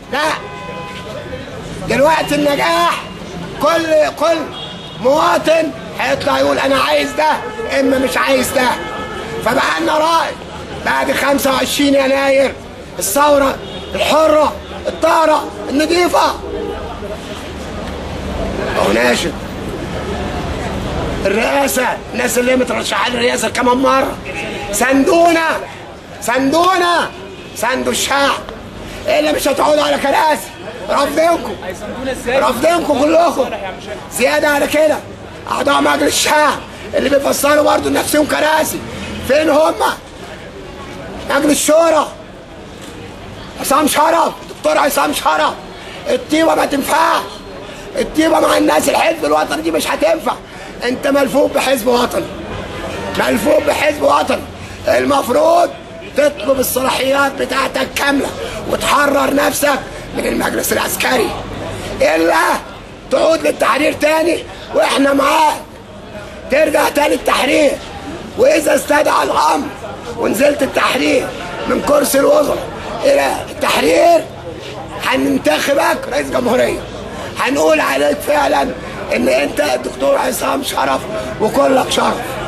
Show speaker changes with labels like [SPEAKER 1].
[SPEAKER 1] لا دلوقتي النجاح كل كل مواطن هيطلع يقول انا عايز ده اما مش عايز ده فبقى لنا راي بعد 25 يناير الثوره الحره الطاهره النظيفه اهو ناشد الرئاسه الناس اللي مترشحه للرئاسه كمان مره سندونا سندونا سندوا الشعب اللي مش هتقعدوا على كراسي رافضينكم رافضينكم كلكم زياده على كده اعضاء مجلس الشعب اللي بيفسروا برضه نفسهم كراسي فين هم؟ مجلس الشورى عصام شرف دكتور عصام شرف الطيبه ما تنفعش الطيبه مع الناس الحزب الوطني دي مش هتنفع انت ملفوف بحزب وطني ملفوف بحزب وطني المفروض تطلب الصلاحيات بتاعتك كامله وتحرر نفسك من المجلس العسكري الا تعود للتحرير تاني واحنا معاك ترجع تاني التحرير واذا استدعى الامر ونزلت التحرير من كرسي الوزراء الى التحرير هننتخبك رئيس جمهوريه هنقول عليك فعلا ان انت الدكتور عصام شرف وكلك شرف